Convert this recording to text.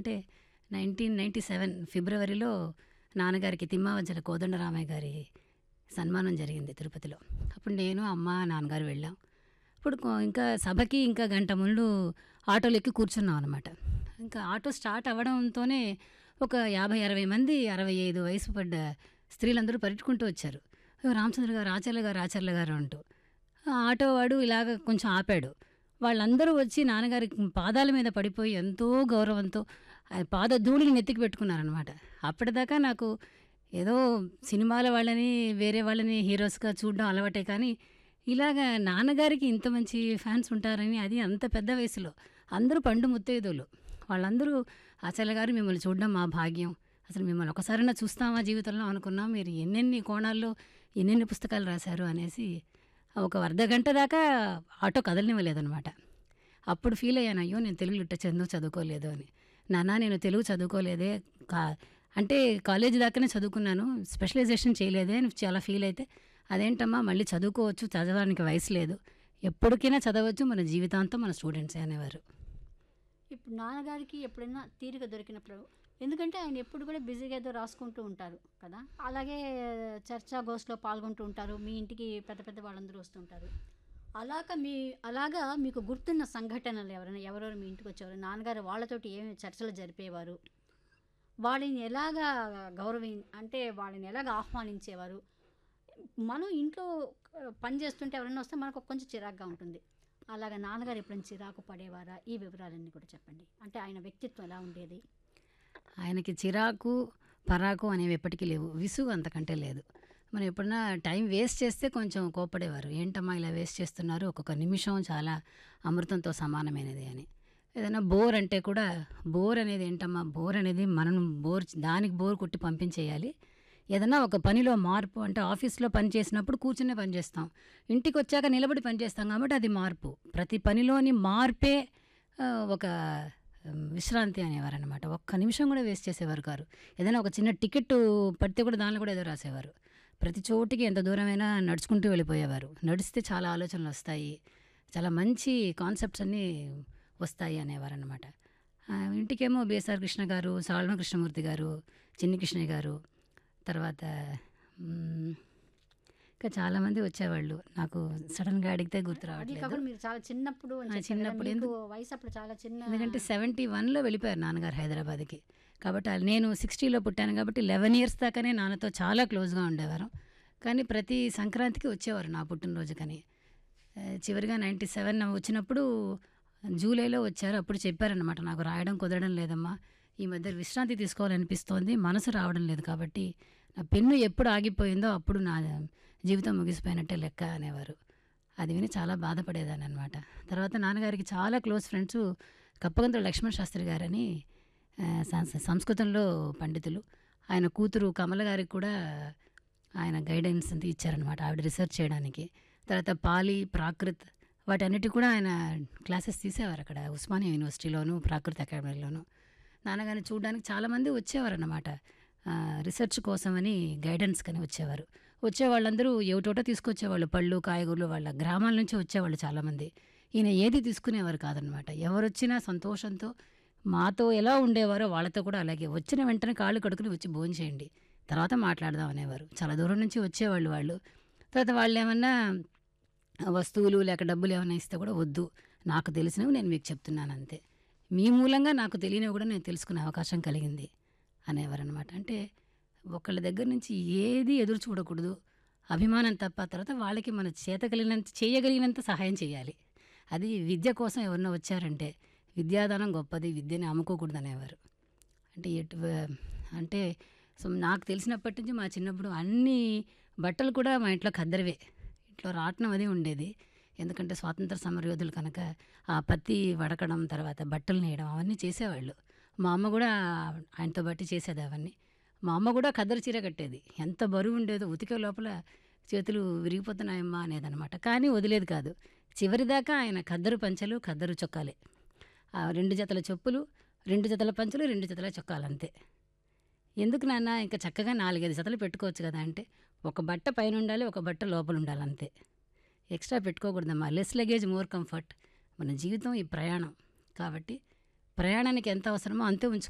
ఎందుకంటే nineteen ninety seven ఫిబ్రవరిలో నాన్నగారికి తిమ్మావజ్జల కోదండరామయ్య గారి సన్మానం జరిగింది తిరుపతిలో అప్పుడు నేను అమ్మ నాన్నగారు వెళ్ళాం ఇప్పుడు కొ- ఇంకా సభకి ఇంకా గంట ముందు ఆటోలు ఎక్కి కూర్చున్నాం అనమాట ఇంకా ఆటో స్టార్ట్ అవ్వడంతోనే ఒక యాభై అరవై మంది అరవై ఐదు వయసు పడ్డ స్త్రీలందరూ పరిగెట్టుకుంటూ వచ్చారు "ఓ, రామచంద్ర గారు ఆచార్య గారు ఆచార్య గారు అంటూ ఆ ఆటో వాడు ఇలాగ కొంచెం ఆపాడు వాళ్ళందరూ వచ్చి నాన్నగారి పాదాల మీద పడిపోయి ఎంతో గౌరవంతో ఆ పాద ధూళిని నెత్తికి పెట్టుకున్నారనమాట అప్పటిదాకా నాకు ఏదో సినిమాల వాళ్ళని వేరే వాళ్ళని హీరోస్గా చూడడం అలవాటే కానీ ఇలాగ నాన్నగారికి ఇంత మంచి ఫ్యాన్స్ ఉంటారని అది అంత పెద్ద వయసులో అందరూ పండు ముత్తైదులు వాళ్ళందరూ ఆచార్య గారు మిమ్మల్ని చూడడం మా భాగ్యం అసలు మిమ్మల్ని ఒకసారైనా చూస్తామా జీవితంలో అనుకున్నాం మీరు ఎన్నెన్ని కోణాల్లో ఎన్నెన్ని పుస్తకాలు రాశారు అనేసి ఒక అర్ధ గంట దాకా ఆటో కదలనివ్వలేదనమాట అప్పుడు ఫీల్ అయ్యాను అయ్యో నేను తెలుగు లిటరేచర్ ఎందుకు చదువుకోలేదు అని నాన్న నేను తెలుగు చదువుకోలేదే కా అంటే కాలేజ్ దాకానే చదువుకున్నాను స్పెషలైజేషన్ చేయలేదే అని చాలా ఫీల్ అయితే అదేంటమ్మా మళ్ళీ చదువుకోవచ్చు చదవడానికి వయసు లేదు ఎప్పటికైనా చదవచ్చు మన జీవితాంతం మన స్టూడెంట్సే అనేవారు ఇప్పుడు నాన్నగారికి ఎప్పుడైనా తీరిక దొరికినప్పుడు ఎందుకంటే ఆయన ఎప్పుడు కూడా బిజీగా ఏదో రాసుకుంటూ ఉంటారు కదా అలాగే చర్చా గోష్లో పాల్గొంటూ ఉంటారు మీ ఇంటికి పెద్ద పెద్ద వాళ్ళందరూ వస్తుంటారు అలాగా మీ అలాగా మీకు గుర్తున్న సంఘటనలు ఎవరైనా ఎవరెవరు మీ ఇంటికి వచ్చేవారు నాన్నగారు వాళ్ళతోటి ఏమి చర్చలు జరిపేవారు వాళ్ళని ఎలాగా గౌరవి అంటే వాళ్ళని ఎలాగ ఆహ్వానించేవారు మనం ఇంట్లో ఆ, పని చేస్తుంటే ఎవరైనా వస్తే మనకు కొంచెం చిరాగ్గా ఉంటుంది అలాగా నాన్నగారు ఎప్పుడైనా చిరాకు పడేవారా ఈ వివరాలన్నీ కూడా చెప్పండి అంటే ఆయన వ్యక్తిత్వం ఎలా ఉండేది ఆయనకి చిరాకు పరాకు అనేవి ఎప్పటికీ లేవు విసుగు అంతకంటే లేదు మనం ఎప్పుడన్నా టైం వేస్ట్ చేస్తే కొంచెం కోపడేవారు ఏంటమ్మా ఇలా వేస్ట్ చేస్తున్నారు ఒక్కొక్క నిమిషం చాలా అమృతంతో సమానమైనది అని ఏదైనా బోర్ అంటే కూడా బోర్ అనేది ఏంటమ్మా బోర్ అనేది మనం బోర్ దానికి బోర్ కొట్టి పంపించేయాలి ఏదైనా ఒక పనిలో మార్పు అంటే ఆఫీస్లో పని చేసినప్పుడు కూర్చునే పని చేస్తాం ఇంటికి వచ్చాక నిలబడి పని చేస్తాం కాబట్టి అది మార్పు ప్రతి పనిలోని మార్పే ఆ, ఒక ఉమ్, విశ్రాంతి అనేవారు అనమాట ఒక్క నిమిషం కూడా వేస్ట్ చేసేవారు కారు ఏదైనా ఒక చిన్న టికెట్ పడితే కూడా దానిలో కూడా ఏదో రాసేవారు ప్రతి చోటికి ఎంత దూరమైనా నడుచుకుంటూ వెళ్ళిపోయేవారు నడిస్తే చాలా ఆలోచనలు వస్తాయి చాలా మంచి కాన్సెప్ట్స్ అన్నీ వస్తాయి అనేవారు అనమాట ఇంటికేమో బిఎస్ఆర్ కృష్ణ గారు సాల్మ కృష్ణమూర్తి గారు చిన్ని కృష్ణయ్య గారు తర్వాత మ్, ఇంకా చాలామంది వచ్చేవాళ్ళు నాకు సడన్గా అడిగితే గుర్తు అది రావట్లేదు కాకుండా మీరు చాలా చిన్నప్పుడు అని ఆ, చెప్పారు కదా, చిన్నప్పుడు మీకు ఎందుకు- వయసు అప్పుడు చాలా చిన్న ఎందుకంటే సెవెంటీ వన్లో వెళ్ళిపోయారు నాన్నగారు హైదరాబాద్కి కాబట్టి ఆ- నేను సిక్స్టీలో పుట్టాను కాబట్టి లెవెన్ ఇయర్స్ దాకానే నాన్నతో చాలా క్లోజ్గా ఉండేవారు కానీ ప్రతి సంక్రాంతికి వచ్చేవారు నా పుట్టినరోజుకని ఆ, చివరిగా నైంటీ సెవెన్ వచ్చినప్పుడు జూలైలో వచ్చారు అప్పుడు చెప్పారనమాట నాకు రాయడం కుదరడం లేదమ్మా ఈ మధ్య విశ్రాంతి తీసుకోవాలనిపిస్తోంది మనసు రావడం లేదు కాబట్టి నా పెన్ను ఎప్పుడు ఆగిపోయిందో అప్పుడు నా జీవితం ముగిసిపోయినట్టే లెక్క అనేవారు అది విని చాలా బాధపడేదాన్ని అనమాట తర్వాత నాన్నగారికి చాలా క్లోజ్ ఫ్రెండ్స్ కప్పగంతుల లక్ష్మణ్ శాస్త్రి గారని ఆ, సంస్- సంస్కృతంలో పండితులు ఆయన కూతురు కమల గారికి కూడా ఆయన గైడెన్స్ అంతా ఇచ్చారనమాట ఆవిడ రీసెర్చ్ చేయడానికి తర్వాత పాలి ప్రాకృత్ వాటన్నిటి కూడా ఆయన క్లాసెస్ తీసేవారు అక్కడ ఉస్మానియా యూనివర్సిటీలోను ప్రాకృత్ అకాడమీలోను నాన్నగారిని చూడడానికి చాలామంది వచ్చేవారన్నమాట ఆ, రీసెర్చ్ కోసమని గైడెన్స్ కని వచ్చేవారు వచ్చే వాళ్ళందరూ ఏమిటోటో తీసుకొచ్చేవాళ్ళు పళ్ళు కాయగూరలు వాళ్ళ గ్రామాల నుంచి వచ్చేవాళ్ళు చాలామంది ఈయన ఏది తీసుకునేవారు కాదనమాట ఎవరు వచ్చినా సంతోషంతో మాతో ఎలా ఉండేవారో వాళ్ళతో కూడా అలాగే వచ్చిన వెంటనే కాళ్ళు కడుకుని వచ్చి భోజనం చేయండి తర్వాత మాట్లాడదాం అనేవారు చాలా దూరం నుంచి వచ్చేవాళ్ళు వాళ్ళు తర్వాత వాళ్ళు ఏమన్నా వస్తువులు లేక డబ్బులు ఏమైనా ఇస్తే కూడా వద్దు నాకు తెలిసినవి నేను మీకు చెప్తున్నాను అంతే మీ మూలంగా నాకు తెలియనివి కూడా నేను తెలుసుకునే అవకాశం కలిగింది అనేవారు అనమాట అంటే ఒకళ్ళ దగ్గర నుంచి ఏది ఎదురు చూడకూడదు అభిమానం తప్ప తర్వాత వాళ్ళకి మన చేత కలిగినంత చేయగలిగినంత సహాయం చేయాలి అది విద్య కోసం ఎవరన్నా వచ్చారంటే విద్యాదానం గొప్పది విద్యని అమ్ముకోకూడదు అనేవారు అంటే ఎటు అంటే సో నాకు తెలిసినప్పటి నుంచి మా చిన్నప్పుడు అన్ని బట్టలు కూడా మా ఇంట్లో ఖద్దరివే ఇంట్లో రాట్నం అది ఉండేది ఎందుకంటే స్వాతంత్ర సమరయోధులు కనుక ఆ పత్తి వడకడం తర్వాత బట్టలు నేయడం అవన్నీ చేసేవాళ్ళు మా అమ్మ కూడా ఆయనతో బట్టి చేసేది అవన్నీ మా అమ్మ కూడా ఖద్దరు చీర కట్టేది ఎంత బరువు ఉండేదో ఉతికే లోపల చేతులు విరిగిపోతున్నాయమ్మా అనేదన్నమాట కానీ వదిలేదు కాదు చివరిదాకా ఆయన ఖద్దరు పంచలు ఖద్దరు చొక్కాలే ఆ రెండు జతల చెప్పులు రెండు జతల పంచలు రెండు జతల చొక్కాలు అంతే ఎందుకు నాన్న ఇంకా చక్కగా నాలుగైదు జతలు పెట్టుకోవచ్చు కదా అంటే ఒక బట్ట పైన ఉండాలి ఒక బట్ట లోపల ఉండాలి అంతే ఎక్స్ట్రా పెట్టుకోకూడదమ్మా లెస్ లగేజ్ మోర్ కంఫర్ట్ మన జీవితం ఈ ప్రయాణం కాబట్టి ప్రయాణానికి ఎంత అవసరమో అంతే ఉంచుకో